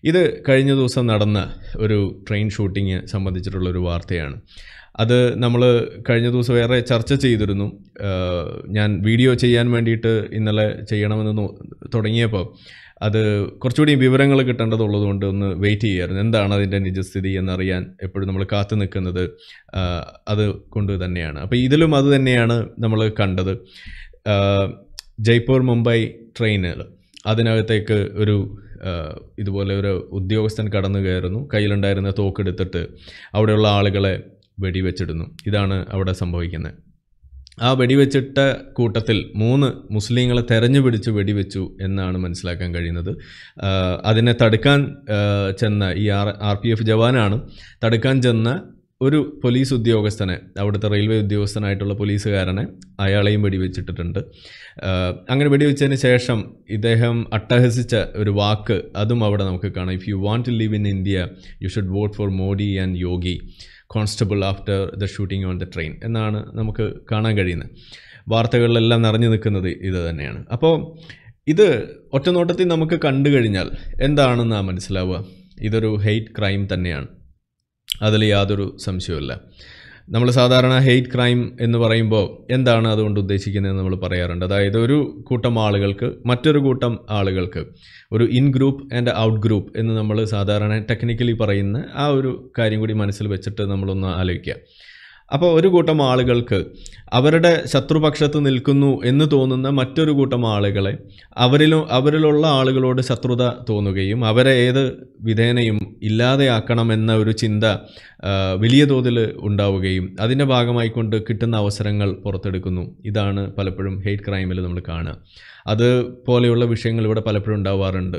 ഇത് കഴിഞ്ഞ ദിവസം നടന്ന ഒരു ട്രെയിൻ ഷൂട്ടിങ് സംബന്ധിച്ചിട്ടുള്ള ഒരു വാർത്തയാണ് അത് നമ്മൾ കഴിഞ്ഞ ദിവസം വേറെ ചർച്ച ചെയ്തിരുന്നു ആഹ് ഞാൻ വീഡിയോ ചെയ്യാൻ വേണ്ടിയിട്ട് ഇന്നലെ ചെയ്യണമെന്ന് നോ- തുടങ്ങിയപ്പോൾ അത് കുറച്ചുകൂടി വിവരങ്ങൾ കിട്ടേണ്ടതുള്ളത് കൊണ്ട് ഒന്ന് വെയിറ്റ് ചെയ്യായിരുന്നു എന്താണ് അതിൻ്റെ നിജസ്ഥിതി എന്നറിയാൻ എപ്പോഴും നമ്മൾ കാത്തു നിൽക്കുന്നത് ആഹ് അത് കൊണ്ട് തന്നെയാണ് അപ്പോൾ ഇതിലും അത് തന്നെയാണ് നമ്മൾ കണ്ടത് ആഹ് ജയ്പൂർ മുംബൈ ട്രെയിനുകൾ അതിനകത്തേക്ക് ഒരു ആഹ് ഇതുപോലെ ഒരു ഉദ്യോഗസ്ഥൻ കടന്നു കയറുന്നു കയ്യിലുണ്ടായിരുന്ന തോക്കെടുത്തിട്ട് അവിടെയുള്ള ആളുകളെ വെടിവെച്ചിടുന്നു ഇതാണ് അവിടെ സംഭവിക്കുന്നത് ആ വെടിവെച്ചിട്ട കൂട്ടത്തിൽ മൂന്ന് മുസ്ലിങ്ങളെ തെരഞ്ഞു പിടിച്ച് വെടിവെച്ചു എന്നാണ് മനസ്സിലാക്കാൻ കഴിയുന്നത് ആഹ് അതിനെ തടുക്കാൻ ആഹ് ചെന്ന ഈ ആർ ആർ പി എഫ് ജവാനാണ് തടുക്കാൻ ചെന്ന ഒരു പോലീസ് ഉദ്യോഗസ്ഥനെ അവിടുത്തെ റെയിൽവേ ഉദ്യോഗസ്ഥനായിട്ടുള്ള പോലീസുകാരനെ അയാളെയും വെടിവെച്ചിട്ടിട്ടുണ്ട് ആഹ് അങ്ങനെ വെടിവെച്ചതിന് ശേഷം ഇദ്ദേഹം അട്ടഹസിച്ച ഒരു വാക്ക് അതും അവിടെ നമുക്ക് കാണാം if you want to live in India you should vote for Modi and Yogi constable after the shooting on the train എന്നാണ് നമുക്ക് കാണാൻ കഴിയുന്നത് വാർത്തകളിലെല്ലാം നിറഞ്ഞു നിൽക്കുന്നത് ഇത് തന്നെയാണ് അപ്പോൾ ഇത് ഒറ്റനോട്ടത്തിൽ നമുക്ക് കണ്ടു കഴിഞ്ഞാൽ എന്താണെന്നാ മനസ്സിലാവുക ഇതൊരു ഹെയ്റ്റ് ക്രൈം തന്നെയാണ് അതിൽ യാതൊരു സംശയവുമില്ല നമ്മൾ സാധാരണ ഹെയ്റ്റ് ക്രൈം എന്ന് പറയുമ്പോൾ എന്താണ് അതുകൊണ്ട് ഉദ്ദേശിക്കുന്നതെന്ന് നമ്മൾ പറയാറുണ്ട് അതായത് ഒരു കൂട്ടം ആളുകൾക്ക് മറ്റൊരു കൂട്ടം ആളുകൾക്ക് ഒരു in group and out group എന്ന് നമ്മൾ സാധാരണ ടെക്നിക്കലി പറയുന്ന ആ ഒരു കാര്യം കൂടി മനസ്സിൽ വെച്ചിട്ട് നമ്മളൊന്ന് ആലോചിക്കുക അപ്പോൾ ഒരു കൂട്ടം ആളുകൾക്ക് അവരുടെ ശത്രുപക്ഷത്ത് നിൽക്കുന്നു എന്ന് തോന്നുന്ന മറ്റൊരു കൂട്ടം ആളുകളെ അവരിലും അവരിലുള്ള ആളുകളോട് ശത്രുത തോന്നുകയും അവരെ ഏത് വിധേനയും ഇല്ലാതെയാക്കണമെന്ന ഒരു ചിന്ത ആ, വലിയ തോതിൽ ഉണ്ടാവുകയും അതിൻ്റെ ഭാഗമായിക്കൊണ്ട് കിട്ടുന്ന അവസരങ്ങൾ പുറത്തെടുക്കുന്നു ഇതാണ് പലപ്പോഴും ഹെയ്റ്റ് ക്രൈമിൽ നമ്മൾ കാണുക അതുപോലെയുള്ള വിഷയങ്ങൾ ഇവിടെ പലപ്പോഴും ഉണ്ടാവാറുണ്ട്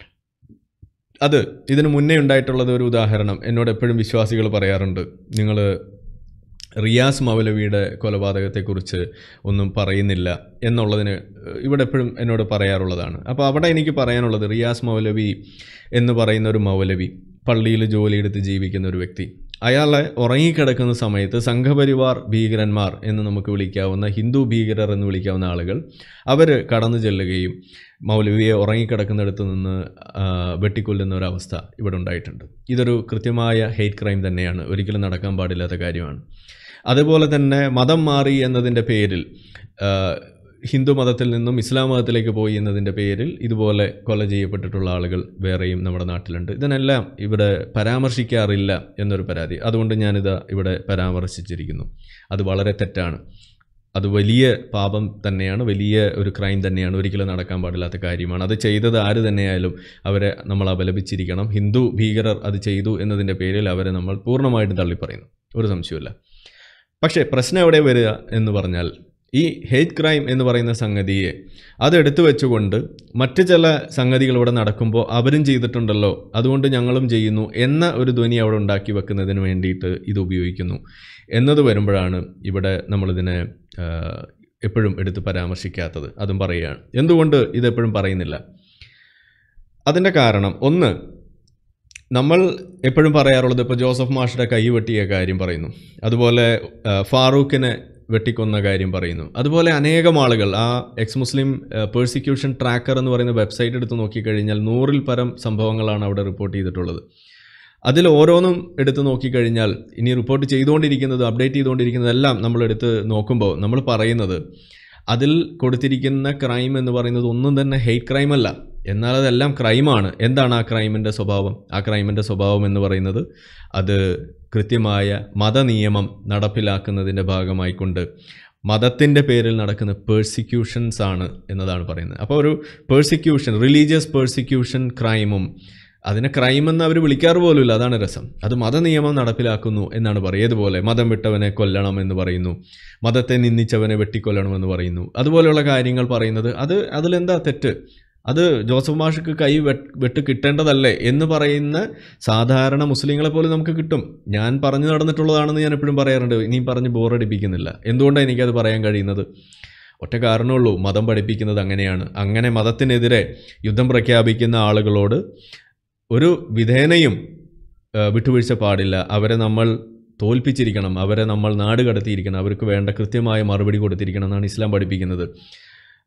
അത് ഇതിനു മുന്നേ ഉണ്ടായിട്ടുള്ളത് ഒരു ഉദാഹരണം എന്നോട് എപ്പോഴും വിശ്വാസികൾ പറയാറുണ്ട് നിങ്ങൾ റിയാസ് മൗലവിയുടെ കൊലപാതകത്തെക്കുറിച്ച് ഒന്നും പറയുന്നില്ല എന്നുള്ളതിന് ഇവിടെ എപ്പോഴും എന്നോട് പറയാറുള്ളതാണ് അപ്പോൾ അവിടെ എനിക്ക് പറയാനുള്ളത് റിയാസ് മൗലവി എന്ന് പറയുന്ന ഒരു മൗലവി പള്ളിയിൽ ജോലിയെടുത്ത് ജീവിക്കുന്ന ഒരു വ്യക്തി അയാളെ ഉറങ്ങിക്കിടക്കുന്ന സമയത്ത് സംഘപരിവാർ ഭീകരന്മാർ എന്ന് നമുക്ക് വിളിക്കാവുന്ന ഹിന്ദു ഭീകരർ എന്ന് വിളിക്കാവുന്ന ആളുകൾ അവർ കടന്നു ചെല്ലുകയും മൗലവിയെ ഉറങ്ങിക്കിടക്കുന്നിടത്ത് നിന്ന് ആ, വെട്ടിക്കൊല്ലുന്ന ഒരവസ്ഥ ഇവിടെ ഉണ്ടായിട്ടുണ്ട് ഇതൊരു കൃത്യമായ ഹെയ്റ്റ് ക്രൈം തന്നെയാണ് ഒരിക്കലും നടക്കാൻ പാടില്ലാത്ത കാര്യമാണ് അതുപോലെ തന്നെ മതം മാറി എന്നതിൻ്റെ പേരിൽ ആ, ഹിന്ദു മതത്തിൽ നിന്നും ഇസ്ലാം മതത്തിലേക്ക് പോയി എന്നതിൻ്റെ പേരിൽ ഇതുപോലെ കൊല ചെയ്യപ്പെട്ടിട്ടുള്ള ആളുകൾ വേറെയും നമ്മുടെ നാട്ടിലുണ്ട് ഇതിനെല്ലാം ഇവിടെ പരാമർശിക്കാറില്ല എന്നൊരു പരാതി അതുകൊണ്ട് ഞാനിത് ഇവിടെ പരാമർശിച്ചിരിക്കുന്നു അത് വളരെ തെറ്റാണ് അത് വലിയ പാപം തന്നെയാണ് വലിയ ഒരു ക്രൈം തന്നെയാണ് ഒരിക്കലും നടക്കാൻ പാടില്ലാത്ത കാര്യമാണ് അത് ചെയ്തത് ആര് തന്നെയായാലും അവരെ നമ്മൾ അപലപിച്ചിരിക്കണം ഹിന്ദു ഭീകരർ അത് ചെയ്തു എന്നതിൻ്റെ പേരിൽ അവരെ നമ്മൾ പൂർണ്ണമായിട്ടും തള്ളിപ്പറയുന്നു ഒരു സംശയമില്ല പക്ഷേ പ്രശ്നം എവിടെ വരിക എന്ന് പറഞ്ഞാൽ ഈ ഹെയ്റ്റ് ക്രൈം എന്ന് പറയുന്ന സംഗതിയെ അതെടുത്തു വെച്ചുകൊണ്ട് മറ്റ് ചില സംഗതികൾ ഇവിടെ നടക്കുമ്പോൾ അവരും ചെയ്തിട്ടുണ്ടല്ലോ അതുകൊണ്ട് ഞങ്ങളും ചെയ്യുന്നു എന്ന ഒരു ധ്വനി അവിടെ ഉണ്ടാക്കി വെക്കുന്നതിന് വേണ്ടിയിട്ട് ഇത് ഉപയോഗിക്കുന്നു എന്നത് വരുമ്പോഴാണ് ഇവിടെ നമ്മളിതിനെ ആ, എപ്പോഴും എടുത്ത് പരാമർശിക്കാത്തത് അതും പറയുകയാണ് എന്തുകൊണ്ട് ഇതെപ്പോഴും പറയുന്നില്ല അതിൻ്റെ കാരണം ഒന്ന് നമ്മൾ എപ്പോഴും പറയാറുള്ളത് ഇപ്പോൾ ജോസഫ് മാഷിയുടെ കൈ വെട്ടിയ കാര്യം പറയുന്നു അതുപോലെ ആ, ഫാറൂഖിനെ വെട്ടിക്കൊന്ന കാര്യം പറയുന്നു അതുപോലെ അനേകം ആളുകൾ ആ എക്സ് മുസ്ലിം പേഴ്സിക്യൂഷൻ ട്രാക്കർ എന്ന് പറയുന്ന വെബ്സൈറ്റ് എടുത്ത് നോക്കിക്കഴിഞ്ഞാൽ നൂറിൽ പരം സംഭവങ്ങളാണ് അവിടെ റിപ്പോർട്ട് ചെയ്തിട്ടുള്ളത് അതിൽ ഓരോന്നും എടുത്ത് നോക്കിക്കഴിഞ്ഞാൽ ഇനി റിപ്പോർട്ട് ചെയ്തുകൊണ്ടിരിക്കുന്നത് അപ്ഡേറ്റ് ചെയ്തുകൊണ്ടിരിക്കുന്നതെല്ലാം നമ്മൾ എടുത്ത് നോക്കുമ്പോൾ നമ്മൾ പറയുന്നത് അതിൽ കൊടുത്തിരിക്കുന്ന ക്രൈം എന്ന് പറയുന്നത് ഒന്നും തന്നെ ഹെയ്റ്റ് ക്രൈം അല്ല എന്നാൽ അതെല്ലാം ക്രൈമാണ് എന്താണ് ആ ക്രൈമിൻ്റെ സ്വഭാവം ആ ക്രൈമിൻ്റെ സ്വഭാവം എന്ന് പറയുന്നത് അത് കൃത്യമായ മതനിയമം നടപ്പിലാക്കുന്നതിൻ്റെ ഭാഗമായിക്കൊണ്ട് മതത്തിൻ്റെ പേരിൽ നടക്കുന്ന പേഴ്സിക്യൂഷൻസ് ആണ് എന്നതാണ് പറയുന്നത് അപ്പോൾ ഒരു പേഴ്സിക്യൂഷൻ റിലീജിയസ് പേഴ്സിക്യൂഷൻ ക്രൈമും അതിനെ ക്രൈം എന്ന് അവർ വിളിക്കാറ് പോലുമില്ല അതാണ് രസം അത് മതനിയമം നടപ്പിലാക്കുന്നു എന്നാണ് പറയുക ഇതുപോലെ മതം വിട്ടവനെ കൊല്ലണം എന്ന് പറയുന്നു മതത്തെ നിന്ദിച്ചവനെ വെട്ടിക്കൊല്ലണമെന്ന് പറയുന്നു അതുപോലെയുള്ള കാര്യങ്ങൾ പറയുന്നത് അത് അതിലെന്താ തെറ്റ് അത് ജോസഫ് മാഷക്ക് കൈ വെട്ട് വെട്ട് കിട്ടേണ്ടതല്ലേ എന്ന് പറയുന്ന സാധാരണ മുസ്ലിങ്ങളെ പോലും നമുക്ക് കിട്ടും ഞാൻ പറഞ്ഞു നടന്നിട്ടുള്ളതാണെന്ന് ഞാൻ എപ്പോഴും പറയാറുണ്ട് ഇനിയും പറഞ്ഞ് ബോറടിപ്പിക്കുന്നില്ല എന്തുകൊണ്ടാണ് എനിക്കത് പറയാൻ കഴിയുന്നത് ഒറ്റ കാരണമുള്ളൂ മതം പഠിപ്പിക്കുന്നത് അങ്ങനെയാണ് അങ്ങനെ മതത്തിനെതിരെ യുദ്ധം പ്രഖ്യാപിക്കുന്ന ആളുകളോട് ഒരു വിധേനയും ആ, വിട്ടുവീഴ്ച പാടില്ല അവരെ നമ്മൾ തോൽപ്പിച്ചിരിക്കണം അവരെ നമ്മൾ നാട് കടത്തിയിരിക്കണം അവർക്ക് വേണ്ട കൃത്യമായ മറുപടി കൊടുത്തിരിക്കണം എന്നാണ് ഇസ്ലാം പഠിപ്പിക്കുന്നത്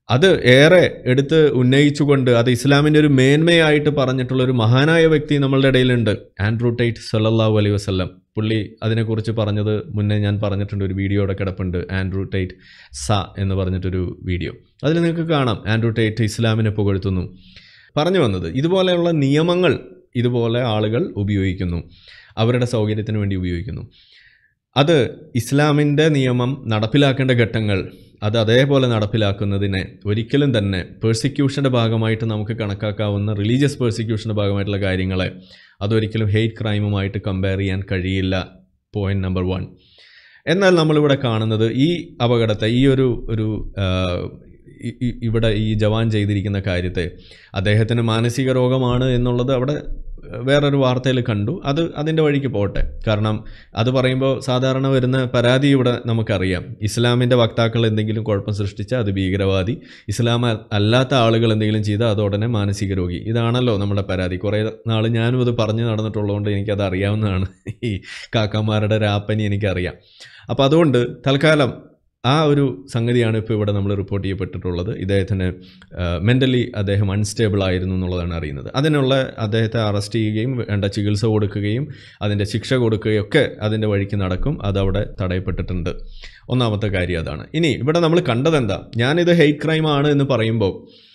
അത് ഏറെ എടുത്ത് ഉന്നയിച്ചുകൊണ്ട് അത് ഇസ്ലാമിൻ്റെ ഒരു മേന്മയായിട്ട് പറഞ്ഞിട്ടുള്ള ഒരു മഹാനായ വ്യക്തി നമ്മളുടെ ഇടയിലുണ്ട് ആൻഡ്രൂ ടൈറ്റ് സല്ലല്ലാഹു അലൈഹി വസല്ലം പുള്ളി അതിനെക്കുറിച്ച് പറഞ്ഞത് മുന്നേ ഞാൻ പറഞ്ഞിട്ടുണ്ട് ഒരു വീഡിയോയുടെ കിടപ്പുണ്ട് ആൻഡ്രൂ ടൈറ്റ് സ എന്ന് പറഞ്ഞിട്ടൊരു വീഡിയോ അതിൽ നിങ്ങൾക്ക് കാണാം ആൻഡ്രൂ ടൈറ്റ് ഇസ്ലാമിനെ പുകഴ്ത്തുന്നു പറഞ്ഞു വന്നത് ഇതുപോലെയുള്ള നിയമങ്ങൾ ഇതുപോലെ ആളുകൾ ഉപയോഗിക്കുന്നു അവരുടെ സൗകര്യത്തിന് വേണ്ടി ഉപയോഗിക്കുന്നു അത് ഇസ്ലാമിൻ്റെ നിയമം നടപ്പിലാക്കേണ്ട ഘട്ടങ്ങൾ അത് അതേപോലെ നടപ്പിലാക്കുന്നതിനെ ഒരിക്കലും തന്നെ പേഴ്സിക്യൂഷൻ്റെ ഭാഗമായിട്ട് നമുക്ക് കണക്കാക്കാവുന്ന റിലീജിയസ് പേഴ്സിക്യൂഷൻ്റെ ഭാഗമായിട്ടുള്ള കാര്യങ്ങളെ അതൊരിക്കലും ഹെയ്റ്റ് ക്രൈമുമായിട്ട് കമ്പയർ ചെയ്യാൻ കഴിയില്ല പോയിന്റ് നമ്പർ വൺ എന്നാൽ നമ്മളിവിടെ കാണുന്നത് ഈ അപകടത്തെ ഈ ഒരു ഒരു ആ, ഇ- ഇ- ഇവിടെ ഈ ജവാൻ ചെയ്തിരിക്കുന്ന കാര്യത്തെ അദ്ദേഹത്തിന് മാനസിക രോഗമാണ് എന്നുള്ളത് അവിടെ വേറൊരു വാർത്തയിൽ കണ്ടു അത് അതിൻ്റെ വഴിക്ക് പോട്ടെ കാരണം അത് പറയുമ്പോൾ സാധാരണ വരുന്ന പരാതി ഇവിടെ നമുക്കറിയാം ഇസ്ലാമിൻ്റെ വക്താക്കൾ എന്തെങ്കിലും കുഴപ്പം സൃഷ്ടിച്ചാൽ അത് ഭീകരവാദി ഇസ്ലാം അ- അല്ലാത്ത ആളുകൾ എന്തെങ്കിലും ചെയ്താൽ അത് ഉടനെ മാനസിക രോഗി ഇതാണല്ലോ നമ്മുടെ പരാതി കുറേ നാൾ ഞാനും അത് പറഞ്ഞു നടന്നിട്ടുള്ളതുകൊണ്ട് എനിക്കത് അറിയാവുന്നതാണ് ഈ കാക്കമാരുടെ രാപ്പനി എനിക്കറിയാം അപ്പോൾ അതുകൊണ്ട് തൽക്കാലം ആ ഒരു സംഗതിയാണ് ഇപ്പോൾ ഇവിടെ നമ്മൾ റിപ്പോർട്ട് ചെയ്യപ്പെട്ടിട്ടുള്ളത് ഇദ്ദേഹത്തിന് മെൻ്റലി അദ്ദേഹം അൺസ്റ്റേബിൾ ആയിരുന്നു എന്നുള്ളതാണ് അറിയുന്നത് അതിനുള്ള അദ്ദേഹത്തെ അറസ്റ്റ് ചെയ്യുകയും വേണ്ട ചികിത്സ കൊടുക്കുകയും അതിൻ്റെ ശിക്ഷ കൊടുക്കുകയും ഒക്കെ അതിൻ്റെ വഴിക്ക് നടക്കും അതവിടെ തടയപ്പെട്ടിട്ടുണ്ട് ഒന്നാമത്തെ കാര്യം അതാണ് ഇനി ഇവിടെ നമ്മൾ കണ്ടതെന്താ ഞാനിത് ഹെയ്റ്റ് ക്രൈം ആണ് എന്ന് പറയുമ്പോൾ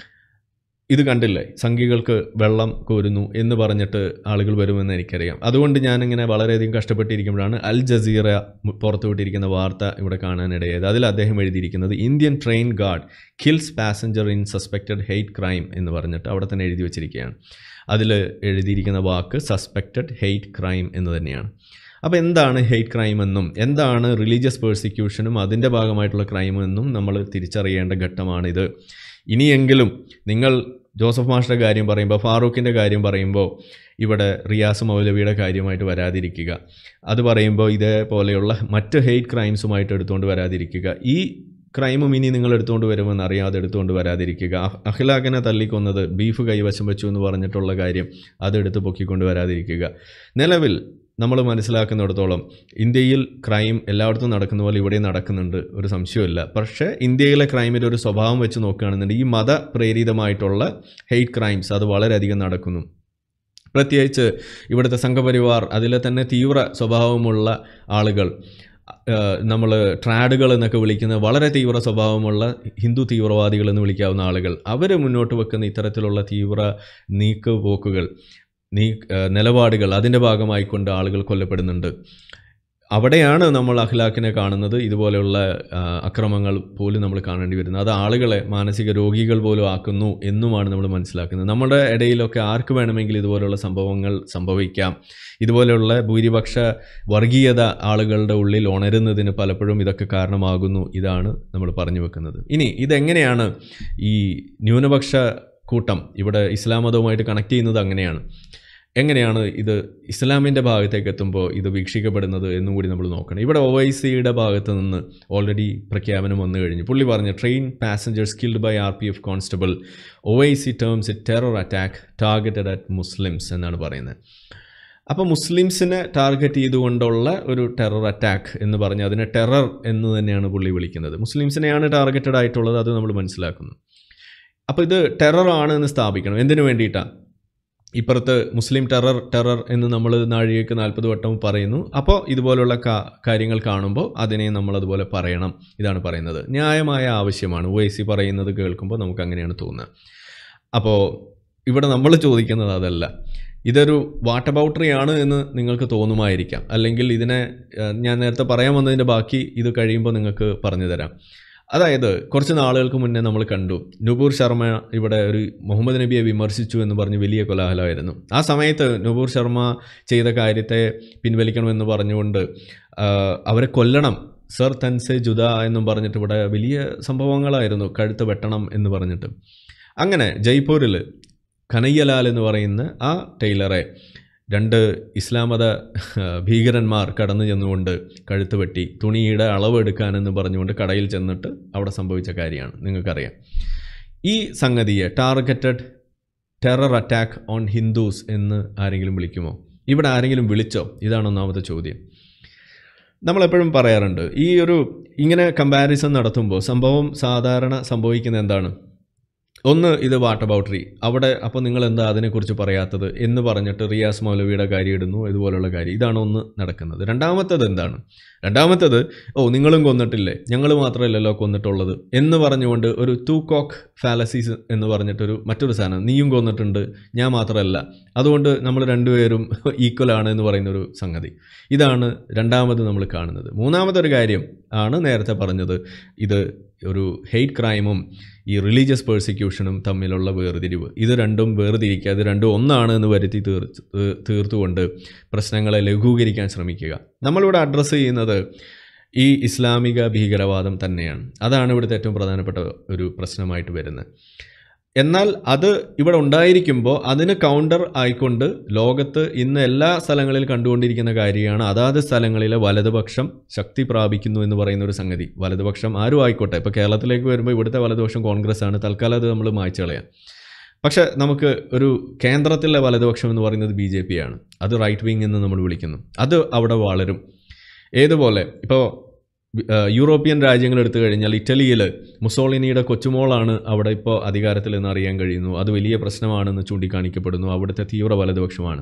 ഇത് കണ്ടില്ലേ സംഘികൾക്ക് വെള്ളം കോരുന്നു എന്ന് പറഞ്ഞിട്ട് ആളുകൾ വരുമെന്ന് എനിക്കറിയാം അതുകൊണ്ട് ഞാനിങ്ങനെ വളരെയധികം കഷ്ടപ്പെട്ടിരിക്കുമ്പോഴാണ് അൽ ജസീറ മു- പുറത്തുവിട്ടിരിക്കുന്ന വാർത്ത ഇവിടെ കാണാനിടയായത് അതിൽ അദ്ദേഹം എഴുതിയിരിക്കുന്നത് Indian train guard kills passenger in suspected hate crime എന്ന് പറഞ്ഞിട്ട് അവിടെ തന്നെ എഴുതി വച്ചിരിക്കുകയാണ് അതിൽ എഴുതിയിരിക്കുന്ന വാക്ക് സസ്പെക്റ്റഡ് ഹെയ്റ്റ് ക്രൈം എന്ന് തന്നെയാണ് അപ്പോൾ എന്താണ് ഹെയ്റ്റ് ക്രൈം എന്നും എന്താണ് റിലീജിയസ് പേഴ്സിക്യൂഷനും അതിൻ്റെ ഭാഗമായിട്ടുള്ള ക്രൈം എന്നും നമ്മൾ തിരിച്ചറിയേണ്ട ഘട്ടമാണിത് ഇനിയെങ്കിലും നിങ്ങൾ ജോസഫ് മാസ്റ്ററുടെ കാര്യം പറയുമ്പോൾ ഫാറൂഖിൻ്റെ കാര്യം പറയുമ്പോൾ ഇവിടെ റിയാസ് മൗലവിയുടെ കാര്യമായിട്ട് വരാതിരിക്കുക അത് പറയുമ്പോൾ ഇതേപോലെയുള്ള മറ്റ് ഹെയ്റ്റ് ക്രൈംസുമായിട്ട് എടുത്തുകൊണ്ട് വരാതിരിക്കുക ഈ ക്രൈമും ഇനി നിങ്ങൾ എടുത്തുകൊണ്ട് വരുമെന്ന് അറിയാതെ എടുത്തുകൊണ്ട് വരാതിരിക്കുക അഹ് അഖിലാഖിനെ തല്ലിക്കൊന്നത് ബീഫ് കൈവശം വെച്ചു എന്ന് പറഞ്ഞിട്ടുള്ള കാര്യം അതെടുത്ത് പൊക്കിക്കൊണ്ട് വരാതിരിക്കുക നിലവിൽ നമ്മൾ മനസ്സിലാക്കുന്നിടത്തോളം ഇന്ത്യയിൽ ക്രൈം എല്ലായിടത്തും നടക്കുന്ന പോലെ ഇവിടെ നടക്കുന്നുണ്ട് ഒരു സംശയമില്ല പക്ഷേ ഇന്ത്യയിലെ ക്രൈമിൻ്റെ ഒരു സ്വഭാവം വെച്ച് നോക്കുകയാണെന്നുണ്ടെങ്കിൽ ഈ മതപ്രേരിതമായിട്ടുള്ള ഹെയ്റ്റ് ക്രൈംസ് അത് വളരെയധികം നടക്കുന്നു പ്രത്യേകിച്ച് ഇവിടുത്തെ സംഘപരിവാർ അതിലെ തന്നെ തീവ്ര സ്വഭാവമുള്ള ആളുകൾ നമ്മൾ ട്രാഡുകൾ എന്നൊക്കെ വിളിക്കുന്ന വളരെ തീവ്ര സ്വഭാവമുള്ള ഹിന്ദു തീവ്രവാദികൾ എന്ന് വിളിക്കാവുന്ന ആളുകൾ അവർ മുന്നോട്ട് വെക്കുന്ന ഇത്തരത്തിലുള്ള തീവ്ര നീക്കുപോക്കുകൾ നീ ആ, നിലപാടുകൾ അതിൻ്റെ ഭാഗമായിക്കൊണ്ട് ആളുകൾ കൊല്ലപ്പെടുന്നുണ്ട് അവിടെയാണ് നമ്മൾ അഖ്ലാഖിനെ കാണുന്നത് ഇതുപോലെയുള്ള ആ, അക്രമങ്ങൾ പോലും നമ്മൾ കാണേണ്ടി വരുന്നത് അത് ആളുകളെ മാനസിക രോഗികൾ പോലും ആക്കുന്നു എന്നുമാണ് നമ്മൾ മനസ്സിലാക്കുന്നത് നമ്മുടെ ഇടയിലൊക്കെ ആർക്ക് വേണമെങ്കിലും ഇതുപോലെയുള്ള സംഭവങ്ങൾ സംഭവിക്കാം ഇതുപോലെയുള്ള ഭൂരിപക്ഷ വർഗീയത ആളുകളുടെ ഉള്ളിൽ ഉണരുന്നതിന് പലപ്പോഴും ഇതൊക്കെ കാരണമാകുന്നു ഇതാണ് നമ്മൾ പറഞ്ഞു വെക്കുന്നത് ഇനി ഇതെങ്ങനെയാണ് ഈ ന്യൂനപക്ഷ കൂട്ടം ഇവിടെ ഇസ്ലാം മതവുമായിട്ട് കണക്ട് ചെയ്യുന്നത് അങ്ങനെയാണ് എങ്ങനെയാണ് ഇത് ഇസ്ലാമിൻ്റെ ഭാഗത്തേക്ക് എത്തുമ്പോൾ ഇത് വീക്ഷിക്കപ്പെടുന്നത് എന്നും കൂടി നമ്മൾ നോക്കണം ഇവിടെ ഒ ഐ സിയുടെ ഭാഗത്ത് നിന്ന് ഓൾറെഡി പ്രഖ്യാപനം വന്നു കഴിഞ്ഞു പുള്ളി പറഞ്ഞു train passengers killed by R P F constable O I C terms a terror attack targeted at Muslims എന്നാണ് പറയുന്നത് അപ്പോൾ മുസ്ലിംസിനെ ടാർഗറ്റ് ചെയ്തുകൊണ്ടുള്ള ഒരു ടെറർ അറ്റാക്ക് എന്ന് പറഞ്ഞ് അതിനെ ടെറർ എന്ന് തന്നെയാണ് പുള്ളി വിളിക്കുന്നത് മുസ്ലിംസിനെയാണ് ടാർഗറ്റഡ് ആയിട്ടുള്ളത് അത് നമ്മൾ മനസ്സിലാക്കുന്നു അപ്പോൾ ഇത് ടെറർ ആണ് എന്ന് സ്ഥാപിക്കണം എന്തിനു വേണ്ടിയിട്ടാണ് ഇപ്പുറത്ത് മുസ്ലിം ടെറർ ടെറർ എന്ന് നമ്മൾ നാഴികയ്ക്ക് നാൽപ്പത് വട്ടം പറയുന്നു അപ്പോൾ ഇതുപോലുള്ള കാ- കാര്യങ്ങൾ കാണുമ്പോൾ അതിനെ നമ്മൾ അതുപോലെ പറയണം ഇതാണ് പറയുന്നത് ന്യായമായ ആവശ്യമാണ് ഒ സി പറയുന്നത് കേൾക്കുമ്പോൾ നമുക്ക് അങ്ങനെയാണ് തോന്നുന്നത് അപ്പോൾ ഇവിടെ നമ്മൾ ചോദിക്കുന്നത് അതല്ല ഇതൊരു വാട്ട് അബൌട്ടറി ആണ് എന്ന് നിങ്ങൾക്ക് തോന്നുമായിരിക്കാം അല്ലെങ്കിൽ ഇതിനെ ഏഹ്, ഞാൻ നേരത്തെ പറയാൻ വന്നതിൻ്റെ ബാക്കി ഇത് കഴിയുമ്പോൾ നിങ്ങൾക്ക് പറഞ്ഞു തരാം അതായത് കുറച്ച് നാളുകൾക്ക് മുന്നേ നമ്മൾ കണ്ടു നുപൂർ ശർമ്മ ഇവിടെ ഒരു മുഹമ്മദ് നബിയെ വിമർശിച്ചു എന്ന് പറഞ്ഞ് വലിയ കോലാഹലമായിരുന്നു ആ സമയത്ത് നുപൂർ ശർമ്മ ചെയ്ത കാര്യത്തെ പിൻവലിക്കണമെന്ന് പറഞ്ഞുകൊണ്ട് ആ, അവരെ കൊല്ലണം സർ തൻസെ ജുദ എന്നും പറഞ്ഞിട്ട് ഇവിടെ വലിയ സംഭവങ്ങളായിരുന്നു കഴുത്ത് വെട്ടണം എന്ന് പറഞ്ഞിട്ട് അങ്ങനെ ജയ്പൂരിൽ കനയ്യലാൽ എന്ന് പറയുന്ന ആ ടൈലറെ രണ്ട് ഇസ്ലാം മത ഭീകരന്മാർ കടന്നു ചെന്നുകൊണ്ട് കഴുത്ത് വെട്ടി തുണിയുടെ അളവ് എടുക്കാനെന്ന് പറഞ്ഞുകൊണ്ട് കടയിൽ ചെന്നിട്ട് അവിടെ സംഭവിച്ച കാര്യമാണ് നിങ്ങൾക്കറിയാം ഈ സംഗതിയെ targeted terror attack on Hindus എന്ന് ആരെങ്കിലും വിളിക്കുമോ ഇവിടെ ആരെങ്കിലും വിളിച്ചോ ഇതാണ് ഒന്നാമത്തെ ചോദ്യം നമ്മളെപ്പോഴും പറയാറുണ്ട് ഈ ഒരു ഇങ്ങനെ കമ്പാരിസൺ നടത്തുമ്പോൾ സംഭവം സാധാരണ സംഭവിക്കുന്ന എന്താണ് ഒന്ന് ഇത് വാട്ടർ ബൗട്ടറി അവിടെ അപ്പോൾ നിങ്ങൾ എന്താ അതിനെക്കുറിച്ച് പറയാത്തത് എന്ന് പറഞ്ഞിട്ട് റിയാസ് മൗലവിയുടെ കാര്യം ഇടുന്നു ഇതുപോലുള്ള കാര്യം ഇതാണ് ഒന്ന് നടക്കുന്നത് രണ്ടാമത്തത് എന്താണ് രണ്ടാമത്തത് ഓ നിങ്ങളും കൊന്നിട്ടില്ലേ ഞങ്ങൾ മാത്രമല്ലല്ലോ കൊന്നിട്ടുള്ളത് എന്ന് പറഞ്ഞുകൊണ്ട് ഒരു ടു കോക്ക് ഫാലസീസ് എന്ന് പറഞ്ഞിട്ടൊരു മറ്റൊരു സാധനം നീയും കൊന്നിട്ടുണ്ട് ഞാൻ മാത്രമല്ല അതുകൊണ്ട് നമ്മൾ രണ്ടുപേരും ഈക്വൽ ആണ് എന്ന് പറയുന്ന ഒരു സംഗതി ഇതാണ് രണ്ടാമത് നമ്മൾ കാണുന്നത് മൂന്നാമതൊരു കാര്യം ആണ് നേരത്തെ പറഞ്ഞത് ഇത് ഒരു ഹെയ്റ്റ് ക്രൈമും ഈ റിലീജിയസ് പേഴ്സിക്യൂഷനും തമ്മിലുള്ള വേർതിരിവ് ഇത് രണ്ടും വേർതിരിക്കുക ഇത് രണ്ടും ഒന്നാണ് എന്ന് വരുത്തി തീർ തീർത്തുകൊണ്ട് പ്രശ്നങ്ങളെ ലഘൂകരിക്കാൻ ശ്രമിക്കുക നമ്മളിവിടെ അഡ്രസ്സ് ചെയ്യുന്നത് ഈ ഇസ്ലാമിക ഭീകരവാദം തന്നെയാണ് അതാണ് ഇവിടുത്തെ ഏറ്റവും പ്രധാനപ്പെട്ട ഒരു പ്രശ്നമായിട്ട് വരുന്നത് എന്നാൽ അത് ഇവിടെ ഉണ്ടായിരിക്കുമ്പോൾ അതിന് കൗണ്ടർ ആയിക്കൊണ്ട് ലോകത്ത് ഇന്ന് എല്ലാ സ്ഥലങ്ങളിൽ കണ്ടുകൊണ്ടിരിക്കുന്ന കാര്യമാണ് അതാത് സ്ഥലങ്ങളിലെ വലതുപക്ഷം ശക്തി പ്രാപിക്കുന്നു എന്ന് പറയുന്ന ഒരു സംഗതി വലതുപക്ഷം ആരും ആയിക്കോട്ടെ ഇപ്പോൾ കേരളത്തിലേക്ക് വരുമ്പോൾ ഇവിടുത്തെ വലതുപക്ഷം കോൺഗ്രസ് ആണ് തൽക്കാലം അത് നമ്മൾ മായ്ച്ചു കളയാം പക്ഷേ നമുക്ക് ഒരു കേന്ദ്രത്തിലെ വലതുപക്ഷം എന്ന് പറയുന്നത് ബി ജെ പി ആണ് അത് റൈറ്റ് വിങ് എന്ന് നമ്മൾ വിളിക്കുന്നു അത് അവിടെ വളരും ഏതുപോലെ ഇപ്പോൾ യൂറോപ്യൻ രാജ്യങ്ങൾ എടുത്തു കഴിഞ്ഞാൽ ഇറ്റലിയിൽ മുസോളിനിയുടെ കൊച്ചുമോളാണ് അവിടെ ഇപ്പോൾ അധികാരത്തിൽ എന്ന് അറിയാൻ കഴിയുന്നു അത് വലിയ പ്രശ്നമാണെന്ന് ചൂണ്ടിക്കാണിക്കപ്പെടുന്നു അവിടുത്തെ തീവ്ര വലതുപക്ഷമാണ്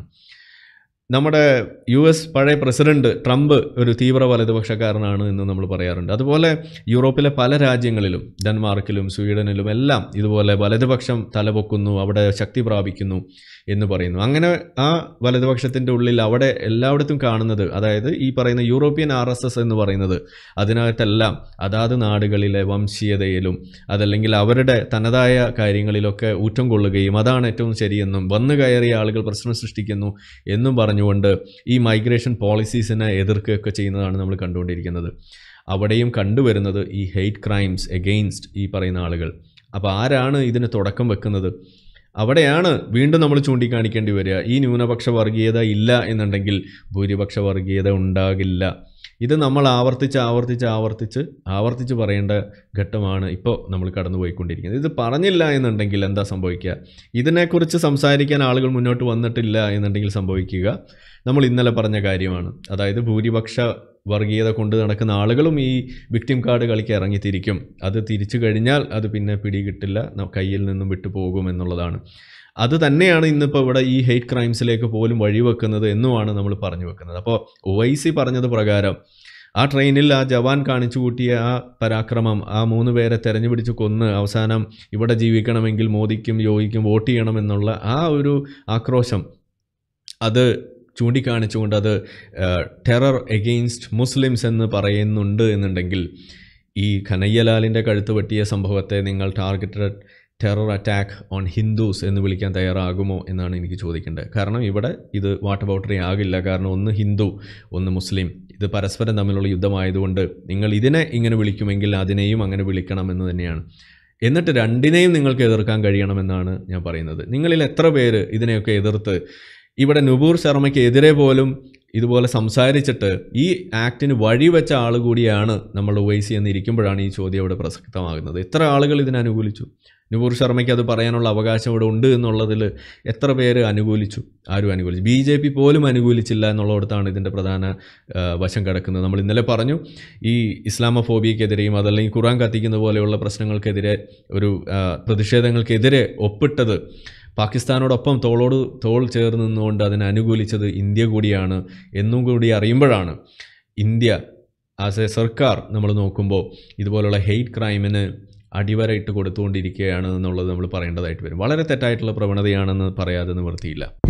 നമ്മുടെ യു എസ് പഴയ പ്രസിഡന്റ് ട്രംപ് ഒരു തീവ്ര വലതുപക്ഷക്കാരനാണ് എന്ന് നമ്മൾ പറയാറുണ്ട് അതുപോലെ യൂറോപ്പിലെ പല രാജ്യങ്ങളിലും ഡെൻമാർക്കിലും സ്വീഡനിലും എല്ലാം ഇതുപോലെ വലതുപക്ഷം തലപൊക്കുന്നു അവിടെ ശക്തി പ്രാപിക്കുന്നു എന്ന് പറയുന്നു അങ്ങനെ ആ വലതുപക്ഷത്തിൻ്റെ ഉള്ളിൽ അവിടെ എല്ലായിടത്തും കാണുന്നത് അതായത് ഈ പറയുന്ന യൂറോപ്യൻ ആർ എസ് എസ് എന്ന് പറയുന്നത് അതിനകത്തെല്ലാം അതാത് നാടുകളിലെ വംശീയതയിലും അതല്ലെങ്കിൽ അവരുടെ തനതായ കാര്യങ്ങളിലൊക്കെ ഊറ്റം കൊള്ളുകയും അതാണ് ഏറ്റവും ശരിയെന്നും വന്നു കയറിയ ആളുകൾ പ്രശ്നം സൃഷ്ടിക്കുന്നു എന്നും പറഞ്ഞുകൊണ്ട് ഈ മൈഗ്രേഷൻ പോളിസീസിനെ എതിർക്കുകയൊക്കെ ചെയ്യുന്നതാണ് നമ്മൾ കണ്ടുകൊണ്ടിരിക്കുന്നത് അവിടെയും കണ്ടുവരുന്നത് ഈ ഹെയ്റ്റ് ക്രൈംസ് എഗെയിൻസ്റ്റ് ഈ പറയുന്ന ആളുകൾ അപ്പോൾ ആരാണ് ഇതിന് തുടക്കം വെക്കുന്നത് അവിടെയാണ് വീണ്ടും നമ്മൾ ചൂണ്ടിക്കാണിക്കേണ്ടി വരിക ഈ ന്യൂനപക്ഷ വർഗീയത ഇല്ല എന്നുണ്ടെങ്കിൽ ഭൂരിപക്ഷ വർഗീയത ഉണ്ടാകില്ല ഇത് നമ്മൾ ആവർത്തിച്ച് ആവർത്തിച്ച് ആവർത്തിച്ച് ആവർത്തിച്ച് പറയേണ്ട ഘട്ടമാണ് ഇപ്പോൾ നമ്മൾ കടന്നുപോയിക്കൊണ്ടിരിക്കുന്നത് ഇത് പറഞ്ഞില്ല എന്നുണ്ടെങ്കിൽ എന്താ സംഭവിക്കുക ഇതിനെക്കുറിച്ച് സംസാരിക്കാൻ ആളുകൾ മുന്നോട്ട് വന്നിട്ടില്ല എന്നുണ്ടെങ്കിൽ സംഭവിക്കുക നമ്മൾ ഇന്നലെ പറഞ്ഞ കാര്യമാണ് അതായത് ഭൂരിപക്ഷ വർഗീയത കൊണ്ട് നടക്കുന്ന ആളുകളും ഈ വിക്ടിം കാർഡ് കളിക്ക് ഇറങ്ങിത്തിരിക്കും അത് തിരിച്ചു കഴിഞ്ഞാൽ അത് പിന്നെ പിടികിട്ടില്ല ന- കയ്യിൽ നിന്നും വിട്ടുപോകും എന്നുള്ളതാണ് അത് തന്നെയാണ് ഇന്നിപ്പോൾ ഇവിടെ ഈ ഹെയ്റ്റ് ക്രൈംസിലേക്ക് പോലും വഴിവെക്കുന്നത് എന്നുമാണ് നമ്മൾ പറഞ്ഞു വെക്കുന്നത് അപ്പോൾ ഒവൈസി പറഞ്ഞത് പ്രകാരം ആ ട്രെയിനിൽ ആ ജവാൻ കാണിച്ചു കൂട്ടിയ ആ പരാക്രമം ആ മൂന്ന് പേരെ തെരഞ്ഞു പിടിച്ച് കൊന്ന് അവസാനം ഇവിടെ ജീവിക്കണമെങ്കിൽ മോദിക്കും യോഗിക്കും വോട്ട് ചെയ്യണമെന്നുള്ള ആ ഒരു ആക്രോശം അത് ചൂണ്ടിക്കാണിച്ചുകൊണ്ട് അത് ടെറർ എഗെയിൻസ്റ്റ് മുസ്ലിംസ് എന്ന് പറയുന്നുണ്ട് എന്നുണ്ടെങ്കിൽ ഈ ഖനയ്യലാലിൻ്റെ കഴുത്ത് വെട്ടിയ സംഭവത്തെ നിങ്ങൾ targeted terror attack on Hindus എന്ന് വിളിക്കാൻ തയ്യാറാകുമോ എന്നാണ് എനിക്ക് ചോദിക്കേണ്ടത് കാരണം ഇവിടെ ഇത് വാട്ടർ ബൗട്ടറി ആകില്ല കാരണം ഒന്ന് ഹിന്ദു ഒന്ന് മുസ്ലിം ഇത് പരസ്പരം തമ്മിലുള്ള യുദ്ധമായതുകൊണ്ട് നിങ്ങൾ ഇതിനെ ഇങ്ങനെ വിളിക്കുമെങ്കിൽ അതിനെയും അങ്ങനെ വിളിക്കണം എന്ന് തന്നെയാണ് എന്നിട്ട് രണ്ടിനെയും നിങ്ങൾക്ക് എതിർക്കാൻ കഴിയണമെന്നാണ് ഞാൻ പറയുന്നത് നിങ്ങളിൽ എത്ര പേര് ഇതിനെയൊക്കെ എതിർത്ത് ഇവിടെ നുപൂർ ശർമ്മയ്ക്ക് എതിരെ പോലും ഇതുപോലെ സംസാരിച്ചിട്ട് ഈ ആക്ടിന് വഴിവെച്ച ആൾ കൂടിയാണ് നമ്മൾ ഒവൈസി എന്നിരിക്കുമ്പോഴാണ് ഈ ചോദ്യം ഇവിടെ പ്രസക്തമാകുന്നത് എത്ര ആളുകൾ ഇതിനെ അനുകൂലിച്ചു നുപൂർ ശർമ്മയ്ക്ക് അത് പറയാനുള്ള അവകാശം ഇവിടെ ഉണ്ട് എന്നുള്ളതിൽ എത്ര പേര് അനുകൂലിച്ചു ആരും അനുകൂലിച്ചു ബി ജെ പി പോലും അനുകൂലിച്ചില്ല എന്നുള്ളിടത്താണ് ഇതിൻ്റെ പ്രധാന ആ, വശം കിടക്കുന്നത് നമ്മൾ ഇന്നലെ പറഞ്ഞു ഈ ഇസ്ലാമോഫോബിയക്കെതിരെയും അതല്ലെങ്കിൽ ഖുറാൻ കത്തിക്കുന്ന പോലെയുള്ള പ്രശ്നങ്ങൾക്കെതിരെ ഒരു ആ, പ്രതിഷേധങ്ങൾക്കെതിരെ ഒപ്പിട്ടത് പാകിസ്ഥാനോടൊപ്പം തോളോട് തോൾ ചേർന്ന് നിന്നുകൊണ്ട് അതിനെ അനുകൂലിച്ചത് ഇന്ത്യ കൂടിയാണ് എന്നും കൂടി അറിയുമ്പോഴാണ് ഇന്ത്യ ആസ് എ സർക്കാർ നമ്മൾ നോക്കുമ്പോൾ ഇതുപോലുള്ള ഹെയ്റ്റ് ക്രൈമിന് അടിവരയിട്ട് കൊടുത്തുകൊണ്ടിരിക്കുകയാണ് എന്നുള്ളത് നമ്മൾ പറയേണ്ടതായിട്ട് വരും വളരെ തെറ്റായിട്ടുള്ള പ്രവണതയാണെന്ന് പറയാതെ നിവൃത്തിയില്ല